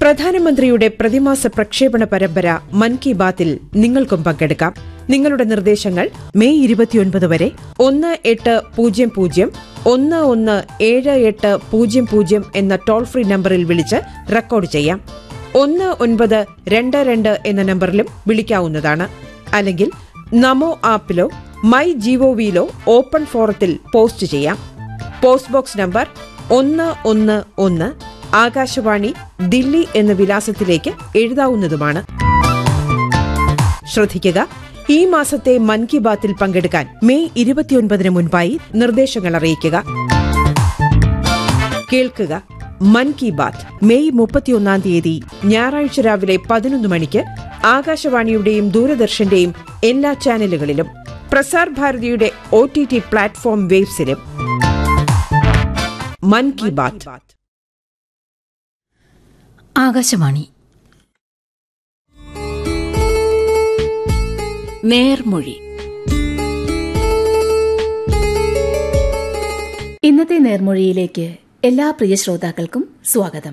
പ്രധാനമന്ത്രിയുടെ പ്രതിമാസ പ്രക്ഷേപണ പരമ്പര മൻ കി ബാത്തിൽ നിങ്ങൾക്കും പങ്കെടുക്കാം നിങ്ങളുടെ നിർദ്ദേശങ്ങൾ മെയ് ഇരുപത്തിയൊൻപത് വരെ ഒന്ന് എട്ട് പൂജ്യം പൂജ്യം ഒന്ന് ഒന്ന് ഏഴ് എട്ട് പൂജ്യം പൂജ്യം എന്ന ടോൾ ഫ്രീ നമ്പറിൽ വിളിച്ച് റെക്കോർഡ് ചെയ്യാം ഒന്ന് ഒൻപത് രണ്ട് രണ്ട് എന്ന നമ്പറിലും വിളിക്കാവുന്നതാണ് അല്ലെങ്കിൽ നമോ ആപ്പിലോ മൈ ജിഒവിയിലോ ഓപ്പൺ ഫോറത്തിൽ പോസ്റ്റ് ചെയ്യാം പോസ്റ്റ് ബോക്സ് നമ്പർ ഒന്ന് ഒന്ന് ഒന്ന് ആകാശവാണി ദില്ലി എന്ന വിലാസത്തിലേക്ക് എഴുതാവുന്നതുമാണ് ശ്രദ്ധിക്കുക ഈ മാസത്തെ മൻ കി ബാത്തിൽ പങ്കെടുക്കാൻ മെയ് ഇരുപത്തിയൊൻപതിന് മുൻപായി നിർദ്ദേശങ്ങൾ അറിയിക്കുക കേൾക്കുക മൻ കി ബാത്ത് മെയ് മുപ്പത്തിയൊന്നാം തീയതി ഞായറാഴ്ച രാവിലെ പതിനൊന്ന് മണിക്ക് ആകാശവാണിയുടെയും ദൂരദർശന്റെയും എല്ലാ ചാനലുകളിലും പ്രസാർ ഭാരതിയുടെ ഒ ടി ടി പ്ലാറ്റ്ഫോം വേബ്സിലും മൻ കി ബാത്ത് ആകാശവാണി നേർമൊഴി ഇന്നത്തെ നേർമൊഴിയിലേക്ക് എല്ലാ പ്രിയ ശ്രോതാക്കൾക്കും സ്വാഗതം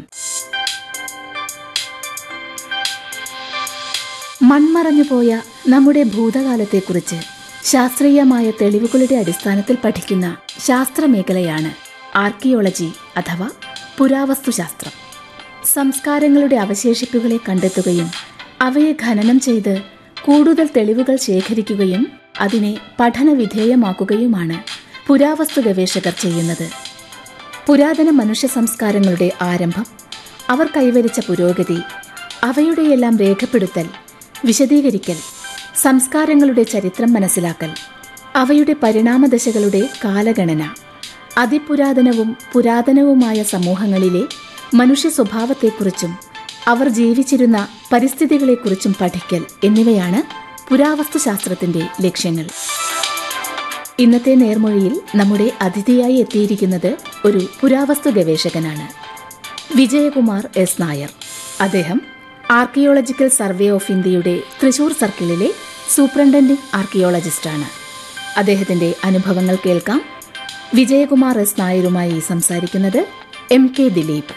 മൺമറഞ്ഞുപോയ നമ്മുടെ ഭൂതകാലത്തെക്കുറിച്ച് ശാസ്ത്രീയമായ തെളിവുകളുടെ അടിസ്ഥാനത്തിൽ പഠിക്കുന്ന ശാസ്ത്രമേഖലയാണ് ആർക്കിയോളജി അഥവാ പുരാവസ്തുശാസ്ത്രം സംസ്കാരങ്ങളുടെ അവശേഷിപ്പുകളെ കണ്ടെത്തുകയും അവയെ ഖനനം ചെയ്ത് കൂടുതൽ തെളിവുകൾ ശേഖരിക്കുകയും അതിനെ പഠനവിധേയമാക്കുകയുമാണ് പുരാവസ്തു ഗവേഷകർ ചെയ്യുന്നത് പുരാതന മനുഷ്യ സംസ്കാരങ്ങളുടെ ആരംഭം അവർ കൈവരിച്ച പുരോഗതി അവയുടെയെല്ലാം രേഖപ്പെടുത്തൽ വിശദീകരിക്കൽ സംസ്കാരങ്ങളുടെ ചരിത്രം മനസ്സിലാക്കൽ അവയുടെ പരിണാമദശകളുടെ കാലഗണന അതിപുരാതനവും പുരാതനവുമായ സമൂഹങ്ങളിലെ മനുഷ്യ സ്വഭാവത്തെക്കുറിച്ചും അവർ ജീവിച്ചിരുന്ന പരിസ്ഥിതികളെക്കുറിച്ചും പഠിക്കൽ എന്നിവയാണ് പുരാവസ്തുശാസ്ത്രത്തിന്റെ ലക്ഷ്യങ്ങൾ ഇന്നത്തെ നേർമൊഴിയിൽ നമ്മുടെ അതിഥിയായി എത്തിയിരിക്കുന്നത് ഒരു പുരാവസ്തു ഗവേഷകനാണ് വിജയകുമാർ എസ് നായർ അദ്ദേഹം ആർക്കിയോളജിക്കൽ സർവേ ഓഫ് ഇന്ത്യയുടെ തൃശൂർ സർക്കിളിലെ സൂപ്രണ്ടന്റിംഗ് ആർക്കിയോളജിസ്റ്റാണ് അദ്ദേഹത്തിന്റെ അനുഭവങ്ങൾ കേൾക്കാം വിജയകുമാർ എസ് നായരുമായി സംസാരിക്കുന്നത് എം കെ ദിലീപ്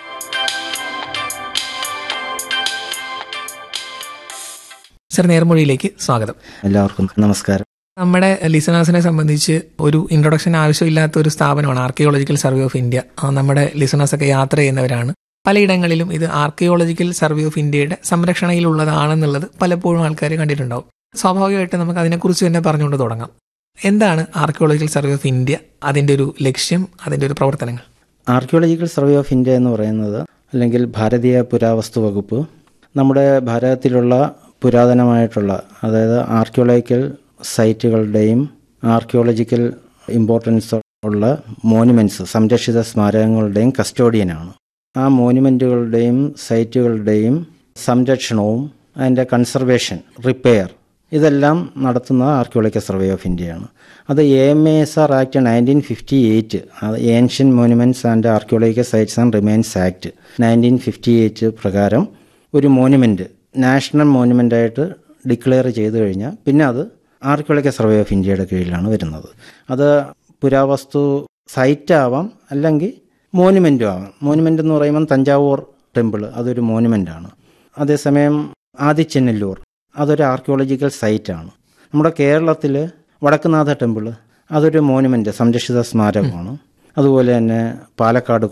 സർ നേർമൊഴിയിലേക്ക് സ്വാഗതം എല്ലാവർക്കും നമസ്കാരം നമ്മുടെ ലിസണേഴ്സിനെ സംബന്ധിച്ച് ഒരു ഇൻട്രൊഡക്ഷൻ ആവശ്യമില്ലാത്ത ഒരു സ്ഥാപനമാണ് ആർക്കിയോളജിക്കൽ സർവേ ഓഫ് ഇന്ത്യ ആ, നമ്മുടെ ലിസണേഴ്സ് ഒക്കെ യാത്ര ചെയ്യുന്നവരാണ് പലയിടങ്ങളിലും ഇത് ആർക്കിയോളജിക്കൽ സർവേ ഓഫ് ഇന്ത്യയുടെ സംരക്ഷണയിലുള്ളതാണെന്നുള്ളത് പലപ്പോഴും ആൾക്കാർ കണ്ടിട്ടുണ്ടാവും സ്വാഭാവികമായിട്ട് നമുക്ക് അതിനെക്കുറിച്ച് തന്നെ പറഞ്ഞുകൊണ്ട് തുടങ്ങാം എന്താണ് ആർക്കിയോളജിക്കൽ സർവേ ഓഫ് ഇന്ത്യ അതിൻ്റെ ഒരു ലക്ഷ്യം അതിൻ്റെ ഒരു പ്രവർത്തനങ്ങൾ ആർക്കിയോളജിക്കൽ സർവേ ഓഫ് ഇന്ത്യ എന്ന് പറയുന്നത് അല്ലെങ്കിൽ ഭാരതീയ പുരാവസ്തു വകുപ്പ് നമ്മുടെ ഭാരതത്തിലുള്ള പുരാതനമായിട്ടുള്ള അതായത് ആർക്കിയോളജിക്കൽ സൈറ്റുകളുടെയും ആർക്കിയോളജിക്കൽ ഇമ്പോർട്ടൻസ് ഉള്ള മോനുമെൻറ്റ്സ് സംരക്ഷിത സ്മാരകങ്ങളുടെയും കസ്റ്റോഡിയനാണ് ആ മോനുമെൻറ്റുകളുടെയും സൈറ്റുകളുടെയും സംരക്ഷണവും അതിൻ്റെ കൺസർവേഷൻ റിപ്പയർ ഇതെല്ലാം നടത്തുന്ന ആർക്കിയോളജിക്കൽ സർവേ ഓഫ് ഇന്ത്യയാണ് അത് A M A S R act nineteen fifty eight ancient monuments and archaeological sites and remains act nineteen fifty eight പ്രകാരം ഒരു മോനുമെൻറ്റ് നാഷണൽ മോനുമെൻ്റായിട്ട് ഡിക്ലെയർ ചെയ്തു കഴിഞ്ഞാൽ പിന്നെ അത് ആർക്കിയോളജിക്കൽ സർവേ ഓഫ് ഇന്ത്യയുടെ കീഴിലാണ് വരുന്നത് അത് പുരാവസ്തു സൈറ്റ് ആവാം അല്ലെങ്കിൽ മോനുമെൻറ്റും ആവാം മോനുമെൻ്റ് എന്ന് പറയുമ്പം തഞ്ചാവൂർ ടെമ്പിൾ അതൊരു മോനുമെൻ്റാണ് അതേസമയം ആദിച്ചെന്നല്ലൂർ അതൊരു ആർക്കിയോളജിക്കൽ സൈറ്റാണ് നമ്മുടെ കേരളത്തിൽ വടക്കുനാഥ ടെമ്പിൾ അതൊരു മോനുമെൻ്റ് സംരക്ഷിത സ്മാരകമാണ് അതുപോലെ തന്നെ പാലക്കാട്